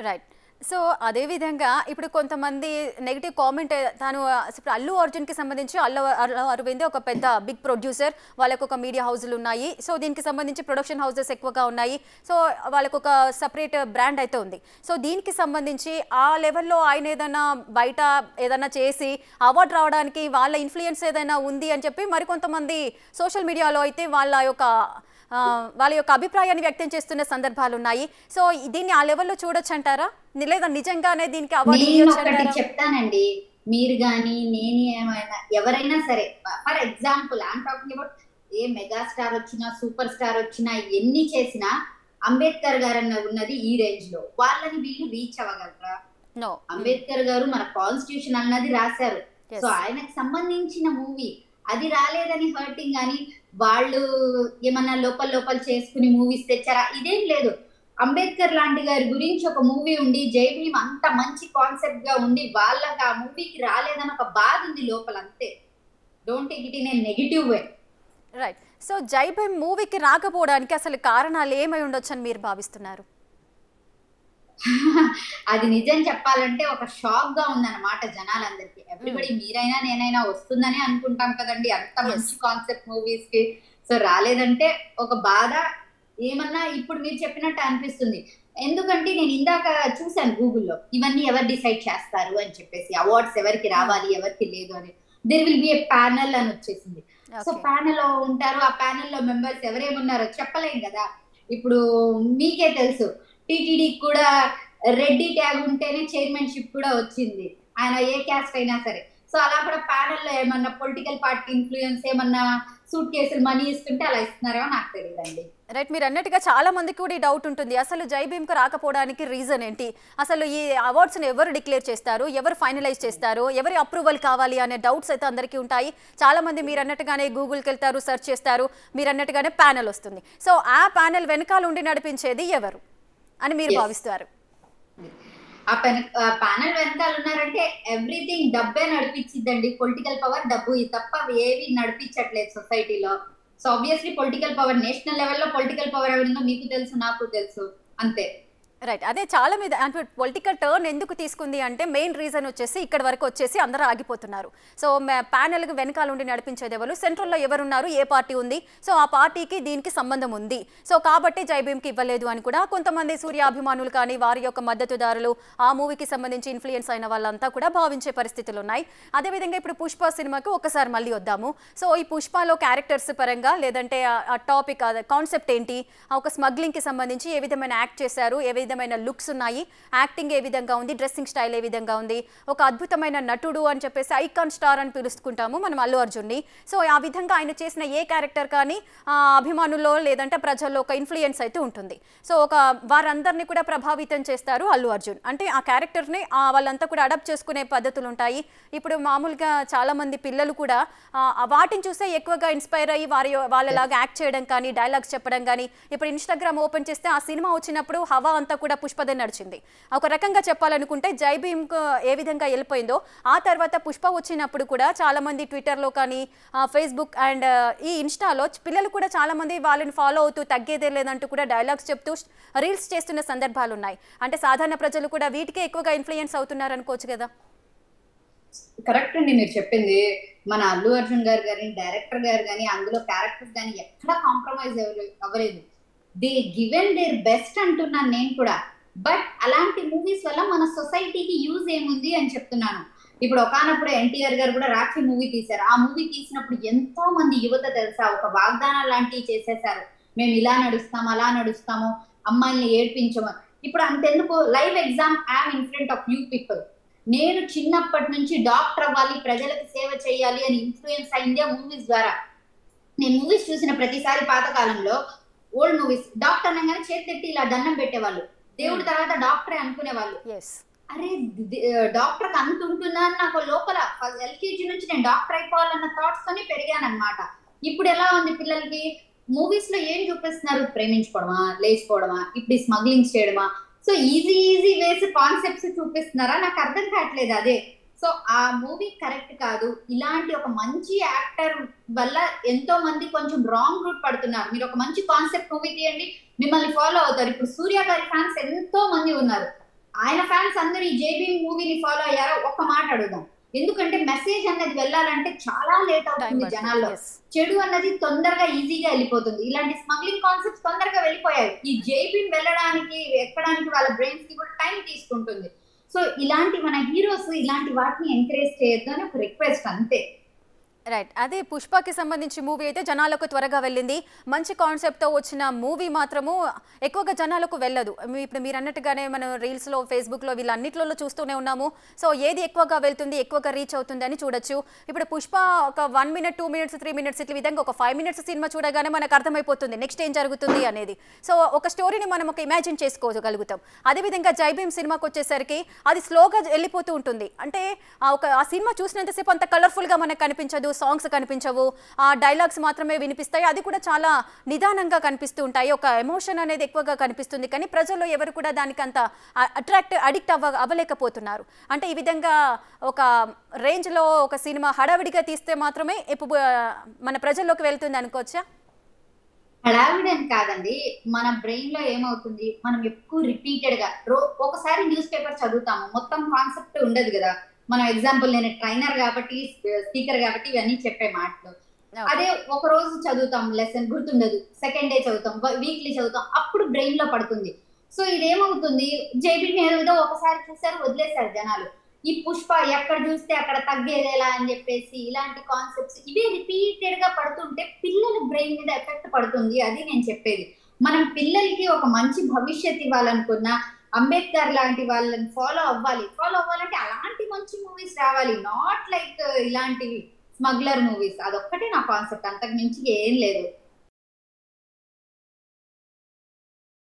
Right so అదే విధంగా ఇప్పుడు కొంతమంది నెగిటివ్ కామెంట్ తాను ఇప్పుడు అల్లు అర్జున్కి సంబంధించి అల్లు అల్లు అరవింద్ ఒక పెద్ద బిగ్ ప్రొడ్యూసర్ వాళ్ళకు ఒక మీడియా హౌజులు ఉన్నాయి సో దీనికి సంబంధించి ప్రొడక్షన్ హౌసెస్ ఎక్కువగా ఉన్నాయి సో వాళ్ళకు ఒక సపరేట్ బ్రాండ్ అయితే ఉంది సో దీనికి సంబంధించి ఆ లెవెల్లో ఆయన ఏదైనా బయట ఏదైనా చేసి అవార్డు రావడానికి వాళ్ళ ఇన్ఫ్లుయెన్స్ ఏదైనా ఉంది అని చెప్పి మరికొంతమంది సోషల్ మీడియాలో అయితే వాళ్ళ యొక్క ఆ, వాళ్ళ యొక్క అభిప్రాయాన్ని వ్యక్తం చేస్తున్న సందర్భాలు ఉన్నాయి సో దీన్ని ఆ లెవెల్లో చూడొచ్చు అంటారా ని- లేదా నిజంగానే దీనికి అవార్డు నేను ఇవ్వచ్చు ఒకటి అంటారా చెప్తానండి మీరు గాని నేను ఏమైనా ఎవరైనా సరే for example I'm talking about a megastar వచ్చినా సూపర్ స్టార్ వచ్చినా ఎన్ని చేసినా అంబేద్కర్ గారు అన్న ఉన్నది ఈ రేంజ్ లో వాళ్ళని వీళ్ళు రీచ్ అవ్వగలరా నో అంబేద్కర్ గారు మన కాన్స్టిట్యూషన్ అన్నది రాశారు సో ఆయనకు సంబంధించిన మూవీ అది రాలేదని హర్టింగ్ అని వాళ్ళు ఏమన్నా లోపల లోపల చేసుకుని మూవీస్ తెచ్చారా ఇదేం లేదు అంబేద్కర్ లాంటి గారి గురించి ఒక మూవీ ఉండి జై భీమ్ అంత మంచి కాన్సెప్ట్ గా ఉండి వాళ్ళకి ఆ మూవీకి రాలేదని ఒక బాధ ఉంది లోపల అంతే don't take it in a negative way right so Jai Bhim మూవీకి రాకపోవడానికి అసలు కారణాలు ఏమై ఉండొచ్చు అని మీరు భావిస్తున్నారు అది నిజం చెప్పాలంటే ఒక షాక్ గా ఉందన్నమాట జనాలందరికీ ఎవ్రీబడి మీరైనా నేనైనా వస్తుందని అనుకుంటాం కదండి అంత Yes. మంచి కాన్సెప్ట్ మూవీస్ కి సో రాలేదంటే ఒక బాధ ఏమన్నా ఇప్పుడు మీరు చెప్పినట్టు అనిపిస్తుంది ఎందుకంటే నేను ఇందాక చూశాను గూగుల్లో ఇవన్నీ ఎవరు డిసైడ్ చేస్తారు అని చెప్పేసి అవార్డ్స్ ఎవరికి రావాలి ఎవరికి లేదు అని there will be a panel అని వచ్చేసింది సో Okay. ప్యానెల్ లో ఉంటారు ఆ ప్యానెల్ లో మెంబర్స్ ఎవరేమున్నారో చెప్పలేం కదా ఇప్పుడు మీకే తెలుసు టిటిడి కూడా రెడ్డి ట్యాగ్ ఉంటేనే చైర్మన్షిప్ కూడా వచ్చింది ఆయన ఏ క్యాస్ట్ అయినా సరే సో అలా కూడా ప్యానెల్ లో ఏమన్నా పొలిటికల్ పార్టీ ఇన్ఫ్లుయెన్స్ ఏమన్నా సూట్ కేసులు మనీ ఇస్తుంటే అలా ఇస్తున్నారో నాకు తెలియదండి రైట్ మీరు అన్నట్టుగా చాలా మందికి కూడా ఈ డౌట్ ఉంటుంది అసలు జై భీమ్కి రాకపోవడానికి రీజన్ ఏంటి అసలు ఈ అవార్డ్స్ని ఎవరు డిక్లేర్ చేస్తారు ఎవరు ఫైనలైజ్ చేస్తారు ఎవరి అప్రూవల్ కావాలి అనే డౌట్స్ అయితే అందరికీ ఉంటాయి చాలా మంది మీరు అన్నట్టుగానే గూగుల్కి వెళ్తారు సెర్చ్ చేస్తారు మీరు అన్నట్టుగానే ప్యానెల్ వస్తుంది సో ఆ ప్యానెల్ వెనకాల ఉండి నడిపించేది ఎవరు అని మీరు Yes. భావిస్తారు ఆ పెన ప్యానెల్ వెనకాల ఉన్నారంటే ఎవ్రీథింగ్ డబ్బే నడిపించిద్దండి పొలిటికల్ పవర్ డబ్బు ఇది తప్ప అవి ఏవి నడిపించట్లేదు సొసైటీలో so obviously political power national లెవెల్లో పొలిటికల్ పవర్ ఎవరిందో మీకు తెలుసు నాకు తెలుసు అంతే రైట్ అదే చాలా మీద అంటే పొలిటికల్ టర్న్ ఎందుకు తీసుకుంది అంటే మెయిన్ రీజన్ వచ్చేసి ఇక్కడ వరకు వచ్చేసి అందరూ ఆగిపోతున్నారు సో ప్యానెల్కి వెనకాల ఉండి నడిపించేది ఎవరు సెంట్రల్లో ఎవరున్నారు ఏ పార్టీ ఉంది సో ఆ పార్టీకి దీనికి సంబంధం ఉంది సో కాబట్టి జైభీమ్కి ఇవ్వలేదు అని కూడా కొంతమంది సూర్య అభిమానులు కానీ వారి యొక్క మద్దతుదారులు ఆ మూవీకి సంబంధించి ఇన్ఫ్లుయెన్స్ అయిన వాళ్ళంతా కూడా భావించే పరిస్థితులు ఉన్నాయి అదేవిధంగా ఇప్పుడు పుష్ప సినిమాకి ఒకసారి మళ్ళీ వద్దాము సో ఈ పుష్పలో క్యారెక్టర్స్ పరంగా లేదంటే ఆ టాపిక్ కాన్సెప్ట్ ఏంటి ఆ ఒక స్మగ్లింగ్కి సంబంధించి ఏ విధమైన యాక్ట్ చేశారు ఏ విధమైన లుక్స్ ఉన్నాయి యాక్టింగ్ ఏ విధంగా ఉంది డ్రెస్సింగ్ స్టైల్ ఏ విధంగా ఉంది ఒక అద్భుతమైన నటుడు అని చెప్పేసి ఐకాన్ స్టార్ అని పిలుచుకుంటాము మనం అల్లు అర్జున్ని సో ఆ విధంగా ఆయన చేసిన ఏ క్యారెక్టర్ కానీ ఆ, అభిమానుల్లో లేదంటే ప్రజల్లో ఒక ఇన్ఫ్లుయెన్స్ అయితే ఉంటుంది సో ఒక వారందరినీ కూడా ప్రభావితం చేస్తారు అల్లు అర్జున్ అంటే ఆ క్యారెక్టర్ని ఆ, వాళ్ళంతా కూడా అడాప్ట్ చేసుకునే పద్ధతులు ఉంటాయి ఇప్పుడు మామూలుగా చాలా మంది పిల్లలు కూడా ఆ, ఆ వాటిని చూసే ఎక్కువగా ఇన్స్పైర్ అయ్యి వారి వాళ్ళలాగా యాక్ట్ చేయడం కానీ డైలాగ్స్ చెప్పడం కానీ ఇప్పుడు ఇన్స్టాగ్రామ్ ఓపెన్ చేస్తే ఆ సినిమా వచ్చినప్పుడు హవా అంతా కూడా పుష్పదే నడిచింది ఒక రకంగా చెప్పాలనుకుంటే జై భీమ్ ఏ విధంగా వెళ్ళిపోయిందో ఆ తర్వాత పుష్ప వచ్చినప్పుడు కూడా చాలా మంది ట్విట్టర్లో కానీ ఫేస్బుక్ అండ్ ఈ ఇన్స్టాలో పిల్లలు కూడా చాలా మంది వాళ్ళని ఫాలో అవుతూ తగ్గేదే లేదంటూ కూడా డైలాగ్స్ చెప్తూ రీల్స్ చేస్తున్న సందర్భాలు ఉన్నాయి అంటే సాధారణ ప్రజలు కూడా వీటికే ఎక్కువగా ఇన్ఫ్లుయెన్స్ అవుతున్నారు అనుకోవచ్చు కదా కరెక్ట్ అండి మీరు చెప్పింది మన అల్లు అర్జున్ గారు కానీ డైరెక్టర్ గారు కానీ అందులో క్యారెక్టర్స్ కానీ ఎక్కడా కాంప్రమైజ్ అవ్వలేదు దే గివెన్ దేర్ బెస్ట్ అంటున్నాను నేను కూడా బట్ అలాంటి మూవీస్ వల్ల మన సొసైటీకి యూజ్ ఏముంది అని చెప్తున్నాను ఇప్పుడు ఒకనప్పుడు ఎన్టీఆర్ గారు కూడా రాఖీ మూవీ తీశారు ఆ మూవీ తీసినప్పుడు ఎంతో మంది యువత తెలుసా ఒక వాగ్దానం లాంటివి చేసేసారు మేము ఇలా నడుస్తాము అలా నడుస్తాము అమ్మాయిల్ని ఏడ్పించము ఇప్పుడు అంతెందుకు live exam I'm in front of you people నేను చిన్నప్పటి నుంచి డాక్టర్ అవ్వాలి ప్రజలకు సేవ చేయాలి అని ఇన్ఫ్లుయెన్స్ అయిందే మూవీస్ ద్వారా నేను మూవీస్ చూసిన ప్రతిసారి పాతకాలంలో ఓల్డ్ మూవీస్ డాక్టర్ అనగానే చేతి ఇలా దండం పెట్టేవాళ్ళు దేవుడి తర్వాత డాక్టరే అనుకునేవాళ్ళు ఎస్ అరే డాక్టర్ అంత ఉంటుందా అని నాకు లోపల ఎల్కేజీ నుంచి నేను డాక్టర్ అయిపోవాలన్న థాట్స్ తోనే పెరిగాను అనమాట ఇప్పుడు ఎలా ఉంది పిల్లలకి మూవీస్ లో ఏం చూపిస్తున్నారు ప్రేమించుకోవడమా లేచిపోవడమా ఇప్పుడు స్మగ్లింగ్ చేయడమా so easy easy ways concepts చూపిస్తున్నారా నాకు అర్థం కావట్లేదు అదే సో ఆ మూవీ కరెక్ట్ కాదు ఇలాంటి ఒక మంచి యాక్టర్ వల్ల ఎంతో మంది కొంచెం రాంగ్ రూట్ పడుతున్నారు మీరు ఒక మంచి కాన్సెప్ట్ మూవీ తీయండి మిమ్మల్ని ఫాలో అవుతారు ఇప్పుడు సూర్య గారి ఫ్యాన్స్ ఎంతో మంది ఉన్నారు ఆయన ఫ్యాన్స్ అందరూ ఈ జేబీ మూవీని ఫాలో అయ్యారో ఒక్క మాట అడుగుదాం ఎందుకంటే మెసేజ్ అన్నది వెళ్ళాలంటే చాలా లేట్ టైం అవుతుంది జనాల్లో చెడు అన్నది తొందరగా ఈజీగా వెళ్ళిపోతుంది ఇలాంటి స్మగ్లింగ్ కాన్సెప్ట్స్ తొందరగా వెళ్ళిపోయాయి ఈ జైబీన్ వెళ్ళడానికి ఎక్కడానికి వాళ్ళ బ్రెయిన్స్ కి కూడా టైం తీసుకుంటుంది సో ఇలాంటి మన హీరోస్ ఇలాంటి వాటిని ఎంకరేజ్ చేయొద్దు అని ఒక రిక్వెస్ట్ అంతే రైట్ అదే పుష్పకి సంబంధించి మూవీ అయితే జనాలకు త్వరగా వెళ్ళింది మంచి కాన్సెప్ట్తో వచ్చిన మూవీ మాత్రము ఎక్కువగా జనాలకు వెళ్ళదు మీ- ఇప్పుడు మీరు అన్నట్టుగానే మనం రీల్స్లో ఫేస్బుక్లో వీళ్ళన్నిట్లలో చూస్తూనే ఉన్నాము సో ఏది ఎక్కువగా వెళ్తుంది ఎక్కువగా రీచ్ అవుతుంది అని చూడొచ్చు ఇప్పుడు పుష్ప ఒక one minute two minutes three minutes ఇట్లా విధంగా ఒక ఫైవ్ మినిట్స్ సినిమా చూడగానే మనకు అర్థమైపోతుంది నెక్స్ట్ ఏం జరుగుతుంది అనేది సో ఒక స్టోరీని మనం ఒక ఇమాజిన్ చేసుకోగలుగుతాం అదేవిధంగా జైభీమ్ సినిమాకి వచ్చేసరికి అది స్లోగా వెళ్ళిపోతూ ఉంటుంది అంటే ఆ ఒక ఆ సినిమా చూసినంతసేపు అంత కలర్ఫుల్గా మనకు కనిపించదు సాంగ్స్ కనిపించవు ఆ డైలాగ్స్ మాత్రమే వినిపిస్తాయి అది కూడా చాలా నిదానంగా కనిపిస్తూ ఉంటాయి ఒక ఎమోషన్ అనేది ఎక్కువగా కనిపిస్తుంది కానీ ప్రజల్లో ఎవరు కూడా దానికి అంత అట్రాక్ట్ అడిక్ట్ అవ్వ అవ్వలేకపోతున్నారు అంటే ఈ విధంగా ఒక రేంజ్లో ఒక సినిమా హడావిడిగా తీస్తే మాత్రమే ఇప్పుడు మన ప్రజల్లోకి వెళ్తుంది అనుకోవచ్చా హడావిడని కాదండి మన బ్రెయిన్ లో ఏమవుతుంది మనం ఎక్కువ రిపీటెడ్ గా రో ఒకసారి న్యూస్ పేపర్ చదువుతాము మొత్తం కాన్సెప్ట్ ఉండదు కదా మనం ఎగ్జాంపుల్ నేను ట్రైనర్ కాబట్టి స్పీకర్ కాబట్టి ఇవన్నీ చెప్పే మాటలు అదే ఒక రోజు చదువుతాం లెసన్ గుర్తుండదు సెకండ్ డే చదువుతాం వీక్లీ చదువుతాం అప్పుడు బ్రెయిన్ లో పడుతుంది సో ఇదేమవుతుంది జేబీ ఏదో ఒకసారి చూసారు వదిలేశారు జనాలు ఈ పుష్ప ఎక్కడ చూస్తే అక్కడ తగ్గేదేలా అని చెప్పేసి ఇలాంటి కాన్సెప్ట్స్ ఇవే రిపీటెడ్ గా పడుతుంటే పిల్లల బ్రెయిన్ మీద ఎఫెక్ట్ పడుతుంది అది నేను చెప్పేది మనం పిల్లలకి ఒక మంచి భవిష్యత్ ఇవ్వాలనుకున్నా అంబేద్కర్ లాంటి వాళ్ళని ఫాలో అవ్వాలి ఫాలో అవ్వాలంటే అలాంటి మంచి మూవీస్ రావాలి నాట్ లైక్ ఇలాంటివి స్మగ్లర్ మూవీస్ అదొక్కటే నా కాన్సెప్ట్ అంతకు మించి ఏం లేదు